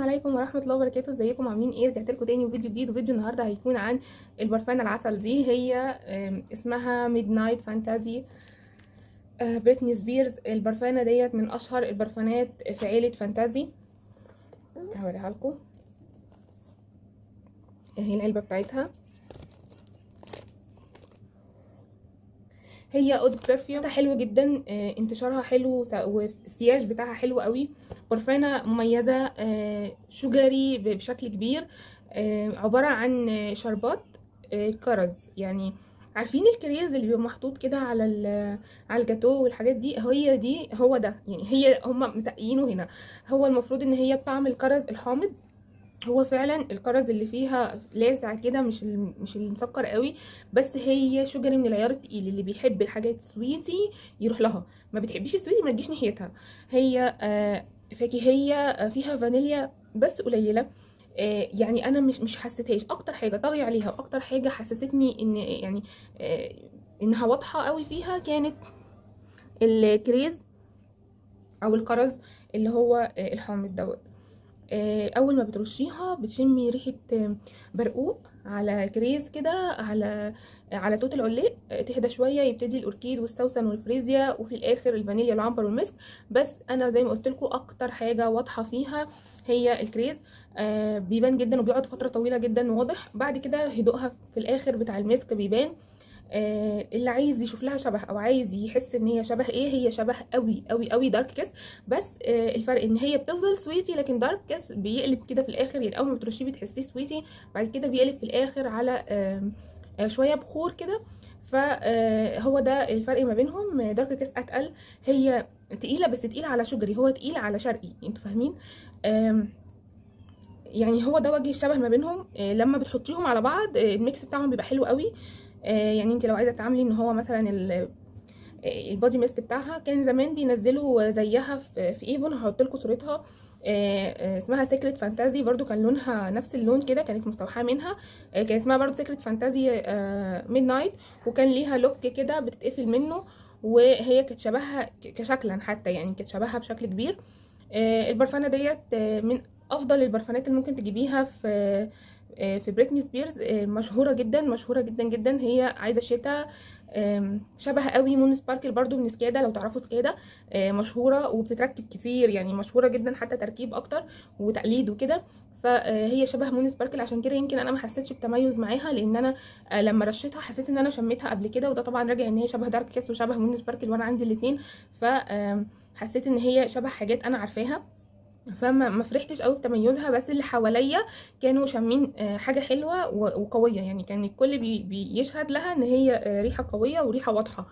عليكم ورحمه الله وبركاته ازيكم عاملين ايه رجعت لكم تاني وفيديو جديد وفيديو النهارده هيكون عن البرفانه العسل دي هي آم، اسمها ميد نايت فانتازي بريتني سبيرز البرفانه ديت من اشهر البرفانات في عيله فانتازي هوريها لكم اهي العلبه بتاعتها هي اود برفيوم حلو جدا آه، انتشارها حلو والسياج بتاعها حلو قوي برفانه مميزه آه، شجري بشكل كبير آه، عباره عن شربات آه، كرز يعني عارفين الكريز اللي بيبقى محطوط كده على على الجاتو والحاجات دي هي دي هو ده يعني هي هم متقيينه هنا هو المفروض ان هي بطعم الكرز الحامض هو فعلا الكرز اللي فيها لاذع كده مش مش المسكر قوي بس هي شجري من العيار التقيل اللي بيحب الحاجات سويتي يروح لها ما بتحبيش السويتي ما تجيش ناحيتها هي آه فاكهيه فيها فانيليا بس قليله آه يعني انا مش مش حسيتهاش اكتر حاجه طاغيه عليها واكتر حاجه حسستني ان يعني آه انها واضحه قوي فيها كانت الكريز او الكرز اللي هو الحامض دوت اول ما بترشيها بتشمي ريحه برقوق على كريز كده على على توت العلاق تهدى شويه يبتدي الاوركيد والسوسن والفريزيا وفي الاخر الفانيليا والعنبر والمسك بس انا زي ما قلت لكم اكتر حاجه واضحه فيها هي الكريز آه بيبان جدا وبيقعد فتره طويله جدا واضح بعد كده هدوءها في الاخر بتاع المسك بيبان آه اللي عايز يشوف لها شبه او عايز يحس ان هي شبه ايه هي شبه قوي قوي قوي دارك كيس بس آه الفرق ان هي بتفضل سويتي لكن دارك كيس بيقلب كده في الاخر يعني اول ما بترشيه بتحسيه سويتي بعد كده بيقلب في الاخر على آه شويه بخور كده فهو ده الفرق ما بينهم دارك كيس اتقل هي تقيله بس تقيله على شجري هو تقيل على شرقي انتوا فاهمين يعني هو ده وجه الشبه ما بينهم لما بتحطيهم على بعض الميكس بتاعهم بيبقى حلو قوي يعني انت لو عايزه تعملي ان هو مثلا البادي ميست بتاعها كان زمان بينزلوا زيها في ايفون هحط لكم صورتها اسمها سيكريت فانتازي برضو كان لونها نفس اللون كده كانت مستوحاه منها كان اسمها برضو سيكريت فانتازي ميد نايت وكان ليها لوك كده بتتقفل منه وهي كانت شبهها كشكلا حتى يعني كانت شبهها بشكل كبير البرفانه ديت من افضل البرفانات اللي ممكن تجيبيها في في بريتني سبيرز مشهوره جدا مشهوره جدا جدا هي عايزه الشتاء شبه قوي مون سباركل برضو من سكادا لو تعرفوا سكادا مشهوره وبتتركب كتير يعني مشهوره جدا حتى تركيب اكتر وتقليد وكده فهي شبه مون سباركل عشان كده يمكن انا ما حسيتش بتميز معاها لان انا لما رشيتها حسيت ان انا شميتها قبل كده وده طبعا راجع ان هي شبه دارك كيس وشبه مون سباركل وانا عندي الاثنين فحسيت ان هي شبه حاجات انا عارفاها فما ما فرحتش قوي بتميزها بس اللي حواليا كانوا شامين حاجه حلوه وقويه يعني كان الكل بي بيشهد لها ان هي ريحه قويه وريحه واضحه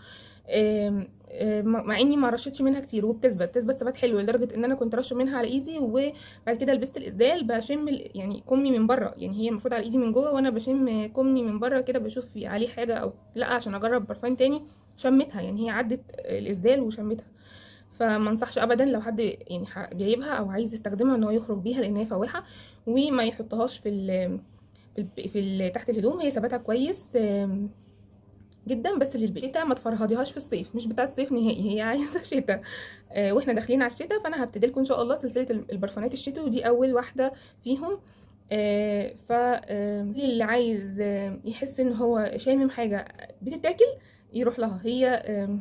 مع اني ما رشتش منها كتير وبتثبت بتثبت ثبات حلو لدرجه ان انا كنت رشه منها على ايدي وبعد كده لبست الاسدال بشم يعني كمي من بره يعني هي المفروض على ايدي من جوه وانا بشم كمي من بره كده بشوف عليه حاجه او لا عشان اجرب برفان تاني شمتها يعني هي عدت الاسدال وشمتها فما انصحش ابدا لو حد يعني جايبها او عايز يستخدمها ان هو يخرج بيها لان هي فواحه وما يحطهاش في ال في, ال في ال تحت الهدوم هي ثباتها كويس جدا بس للشتاء ما تفرهديهاش في الصيف مش بتاعه الصيف نهائي هي عايزه شتاء واحنا داخلين على الشتاء فانا هبتدي لكم ان شاء الله سلسله البرفانات الشتوي ودي اول واحده فيهم ف اللي عايز يحس ان هو شامم حاجه بتتاكل يروح لها هي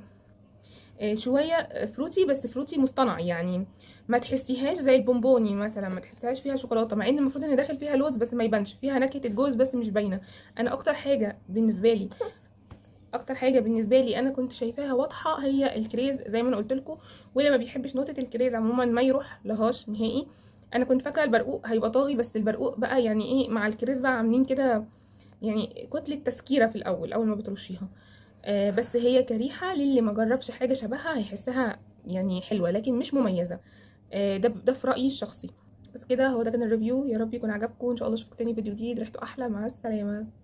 شويه فروتي بس فروتي مصطنع يعني ما تحسيهاش زي البونبوني مثلا ما تحسيهاش فيها شوكولاته مع ان المفروض ان داخل فيها لوز بس ما يبانش فيها نكهه الجوز بس مش باينه انا اكتر حاجه بالنسبه لي اكتر حاجه بالنسبه لي انا كنت شايفاها واضحه هي الكريز زي ما انا قلت لكم واللي ما بيحبش نوتة الكريز عموما ما يروح لهاش نهائي انا كنت فاكره البرقوق هيبقى طاغي بس البرقوق بقى يعني ايه مع الكريز بقى عاملين كده يعني كتله تسكيره في الاول اول ما بترشيها آه بس هي كريحه للي ما جربش حاجه شبهها هيحسها يعني حلوه لكن مش مميزه آه ده ده في رايي الشخصي بس كده هو ده كان الريفيو يا رب يكون عجبكم ان شاء الله اشوفكم تاني فيديو جديد ريحته احلى مع السلامه